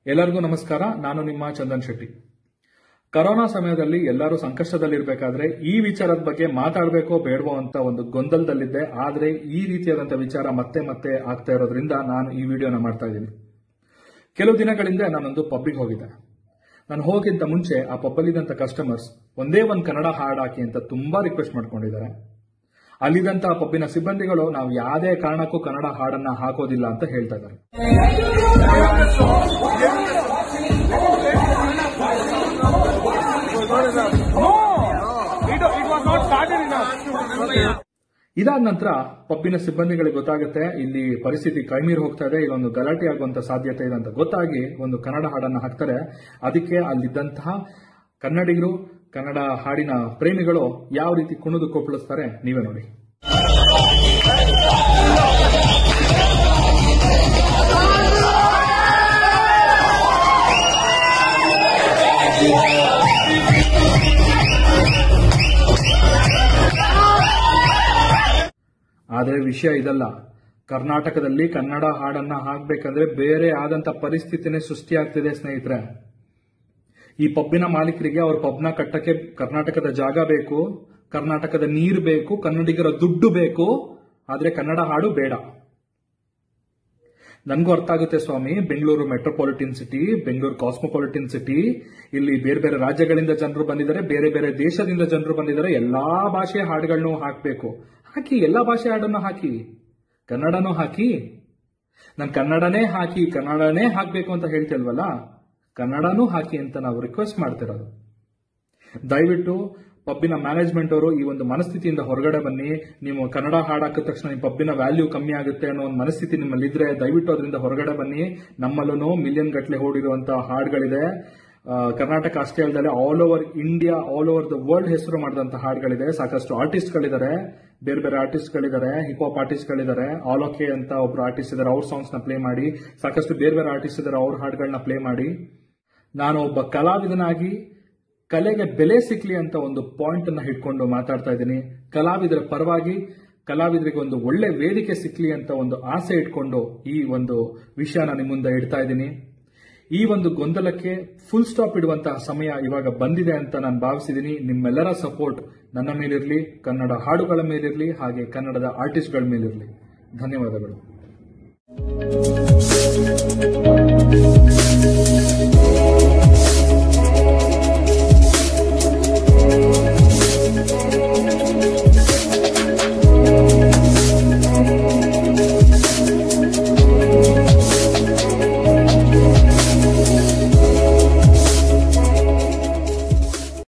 ಎಲ್ಲರಿಗೂ ನಮಸ್ಕಾರ ನಾನು ನಿಮ್ಮ ಚಂದನ್ ಶೆಟ್ಟಿ ಕರೋನಾ ಸಮಯದಲ್ಲಿ ಎಲ್ಲರೂ ಸಂಕಷ್ಟದಲ್ಲಿರಬೇಕಾದ್ರೆ ಈ ವಿಚಾರದ ಬಗ್ಗೆ ಮಾತಾಡಬೇಕೋ ಬೇಡವೋ ಅಂತ ಒಂದು ಗೊಂದಲದಲ್ಲಿದ್ದೆ ಆದರೆ ಈ ರೀತಿಯಾದಂಥ ವಿಚಾರ ಮತ್ತೆ ಮತ್ತೆ ಆಗ್ತಾ ಇರೋದ್ರಿಂದ ನಾನು ಈ ವಿಡಿಯೋನ ಮಾಡ್ತಾ ಇದ್ದೀನಿ ಕೆಲವು ದಿನಗಳಿಂದ ನಾನೊಂದು ಪಬ್ಬಿಗೆ ಹೋಗಿದ್ದೆ ನಾನು ಹೋಗಿದ್ದ ಮುಂಚೆ ಆ ಪಬ್ಬಲ್ಲಿದ್ದಂಥ ಕಸ್ಟಮರ್ಸ್ ಒಂದೇ ಒಂದು ಕನ್ನಡ ಹಾಡು ಹಾಕಿ ಅಂತ ತುಂಬಾ ರಿಕ್ವೆಸ್ಟ್ ಮಾಡ್ಕೊಂಡಿದ್ದಾರೆ ಅಲ್ಲಿದ್ದಂಥ ಪಬ್ಬಿನ ಸಿಬ್ಬಂದಿಗಳು ನಾವು ಯಾವುದೇ ಕಾರಣಕ್ಕೂ ಕನ್ನಡ ಹಾಡನ್ನ ಹಾಕೋದಿಲ್ಲ ಅಂತ ಹೇಳ್ತಾ ಇದ್ದಾರೆ It, it was not started enough. ಇದಾದ ನಂತರ ಪಬ್ಬಿನ ಸಿಬ್ಬಂದಿಗಳಿಗೆ ಗೊತ್ತಾಗುತ್ತೆ ಇಲ್ಲಿ ಪರಿಸ್ಥಿತಿ ಕೈಮೀರಿ ಹೋಗ್ತಾ ಇದೆ ಇಲ್ಲೊಂದು ಗಲಾಟೆ ಆಗುವಂತ ಸಾಧ್ಯತೆ ಇದೆ ಅಂತ ಗೊತ್ತಾಗಿ ಒಂದು ಕನ್ನಡ ಹಾಡನ್ನ ಹಾಕ್ತಾರೆ ಅದಕ್ಕೆ ಅಲ್ಲಿದ್ದಂತಹ ಕನ್ನಡಿಗರು ಕನ್ನಡ ಹಾಡಿನ ಪ್ರೇಮಿಗಳು ಯಾವ ರೀತಿ ಕುಣಿದು ಕೊಪ್ಪಳಿಸ್ತಾರೆ ನೀವೇ ನೋಡಿ ಆದರೆ ವಿಷಯ ಇದಲ್ಲ ಕರ್ನಾಟಕದಲ್ಲಿ ಕನ್ನಡ ಹಾಡನ್ನ ಹಾಕ್ಬೇಕಂದ್ರೆ ಬೇರೆ ಆದಂತ ಪರಿಸ್ಥಿತಿನೇ ಸೃಷ್ಟಿಯಾಗ್ತಿದೆ ಸ್ನೇಹಿತರೆ ಈ ಪಬ್ಬಿನ ಮಾಲೀಕರಿಗೆ ಅವ್ರ ಪಬ್ನ ಕಟ್ಟಕ್ಕೆ ಕರ್ನಾಟಕದ ಜಾಗ ಬೇಕು ಕರ್ನಾಟಕದ ನೀರು ಬೇಕು ಕನ್ನಡಿಗರ ದುಡ್ಡು ಬೇಕು ಆದ್ರೆ ಕನ್ನಡ ಹಾಡು ಬೇಡ ನನಗೂ ಅರ್ಥ ಆಗುತ್ತೆ ಸ್ವಾಮಿ Bengaluru metropolitan city Bengaluru cosmopolitan city ಇಲ್ಲಿ ಬೇರೆ ಬೇರೆ ರಾಜ್ಯಗಳಿಂದ ಜನರು ಬಂದಿದ್ದಾರೆ ಬೇರೆ ಬೇರೆ ದೇಶದಿಂದ ಜನರು ಬಂದಿದ್ದಾರೆ ಎಲ್ಲಾ ಭಾಷೆಯ ಹಾಡುಗಳನ್ನು ಹಾಕಬೇಕು ಹಾಕಿ ಎಲ್ಲಾ ಭಾಷೆ ಹಾಡನ್ನು ಹಾಕಿ ಕನ್ನಡನೂ ಹಾಕಿ ನಾನು ಕನ್ನಡನೇ ಹಾಕಿ ಕನ್ನಡನೇ ಹಾಕಬೇಕು ಅಂತ ಹೇಳ್ತಿಲ್ವಲ್ಲ ಕನ್ನಡನೂ ಹಾಕಿ ಅಂತ ನಾವು ರಿಕ್ವೆಸ್ಟ್ ಮಾಡ್ತಿರೋದು ದಯವಿಟ್ಟು ಪಬ್ಬಿನ ಮ್ಯಾನೇಜ್ಮೆಂಟ್ ಅವರು ಈ ಒಂದು ಮನಸ್ಥಿತಿಯಿಂದ ಹೊರಗಡೆ ಬನ್ನಿ ನೀವು ಕನ್ನಡ ಹಾಡಾಕಿದ ತಕ್ಷಣ ನಿಮ್ಮ ಪಬ್ಬಿನ ವ್ಯಾಲ್ಯೂ ಕಮ್ಮಿ ಆಗುತ್ತೆ ಅನ್ನೋ ಒಂದು ಮನಸ್ಥಿತಿ ನಿಮ್ಮಲ್ಲಿದ್ರೆ ದಯವಿಟ್ಟು ಅದರಿಂದ ಹೊರಗಡೆ ಬನ್ನಿ ನಮ್ಮಲ್ಲೂ ಮಿಲಿಯನ್ ಗಟ್ಟಲೆ ಓಡಿರುವಂತಹ ಹಾಡುಗಳಿದೆ ಆ, ಕರ್ನಾಟಕ ಅಷ್ಟೇ ಅಲ್ಲದೆ all over India all over the world ಹೆಸರು ಮಾಡಿದಂತ ಹಾಡುಗಳಿದೆ ಸಾಕಷ್ಟು ಆರ್ಟಿಸ್ಟ್ಗಳಿದ್ದಾರೆ ಬೇರೆ ಬೇರೆ ಆರ್ಟಿಸ್ಟ್ಗಳಿದ್ದಾರೆ ಹಿಪ್ ಹಾಪ್ ಆರ್ಟಿಸ್ಟ್ಗಳಿದ್ದಾರೆ ಆಲೋಕೆ ಅಂತ ಒಬ್ರು ಆರ್ಟಿಸ್ಟ್ ಇದ್ದಾರೆ ಅವ್ರ ಸಾಂಗ್ಸ್ ನ ಪ್ಲೇ ಮಾಡಿ ಸಾಕಷ್ಟು ಬೇರೆ ಬೇರೆ ಆರ್ಟಿಸ್ಟ್ ಇದ್ದಾರೆ ಅವ್ರ ಹಾಡುಗಳನ್ನ ಪ್ಲೇ ಮಾಡಿ ನಾನು ಒಬ್ಬ ಕಲಾವಿದನಾಗಿ ಕಲೆಗೆ ಬೆಲೆ ಸಿಕ್ಲಿ ಅಂತ ಒಂದು ಪಾಯಿಂಟ್ ಅನ್ನ ಹಿಡ್ಕೊಂಡು ಮಾತಾಡ್ತಾ ಇದ್ದೀನಿ ಕಲಾವಿದರ ಪರವಾಗಿ ಕಲಾವಿದರಿಗೆ ಒಂದು ಒಳ್ಳೆ ವೇದಿಕೆ ಸಿಕ್ಲಿ ಅಂತ ಒಂದು ಆಸೆ ಇಟ್ಕೊಂಡು ಈ ಒಂದು ವಿಷಯನ ನಿಮ್ಮ ಮುಂದೆ ಇಡ್ತಾ ಇದ್ದೀನಿ ಈ ಒಂದು ಗೊಂದಲಕ್ಕೆ ಫುಲ್ ಸ್ಟಾಪ್ ಇಡುವಂತಹ ಸಮಯ ಇವಾಗ ಬಂದಿದೆ ಅಂತ ನಾನು ಭಾವಿಸಿದ್ದೀನಿ ನಿಮ್ಮೆಲ್ಲರ ಸಪೋರ್ಟ್ ನನ್ನ ಮೇಲಿರಲಿ ಕನ್ನಡ ಹಾಡುಗಳ ಮೇಲಿರಲಿ ಹಾಗೆ ಕನ್ನಡದ ಆರ್ಟಿಸ್ಟ್ಗಳ ಮೇಲಿರಲಿ ಧನ್ಯವಾದಗಳು